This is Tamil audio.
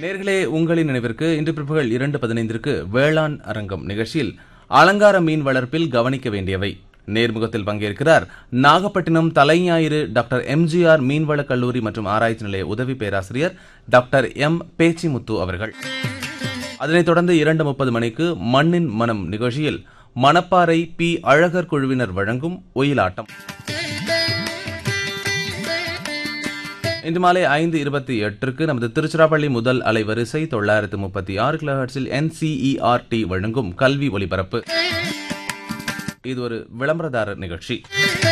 நேர்களே உங்களின் நினைவிற்கு இன்று பிற்பகல் இரண்டு பதினைந்திற்கு வேளாண் அரங்கம் நிகழ்ச்சியில் அலங்கார மீன் வளர்ப்பில் கவனிக்க வேண்டியவை நேர்முகத்தில் பங்கேற்கிறார் நாகப்பட்டினம் தலைஞாயிறு டாக்டர் எம்ஜிஆர் மீன்வள கல்லூரி மற்றும் ஆராய்ச்சி நிலைய உதவி பேராசிரியர் டாக்டர் எம் பேச்சிமுத்து அவர்கள் அதனைத் தொடர்ந்து இரண்டு முப்பது மணிக்கு மண்ணின் மனம் நிகழ்ச்சியில் மணப்பாறை பி அழகர் குழுவினர் வழங்கும் ஒயிலாட்டம் இன்று மாலை ஐந்து இருபத்தி எட்டுக்கு நமது திருச்சிராப்பள்ளி முதல் அலைவரிசை தொள்ளாயிரத்து முப்பத்தி ஆறு கிலோஹெர்ட்ஸில் என்சிஇஆர்டி வழங்கும் கல்வி ஒலிபரப்பு இது ஒரு விளம்பரதாரர் நிகழ்ச்சி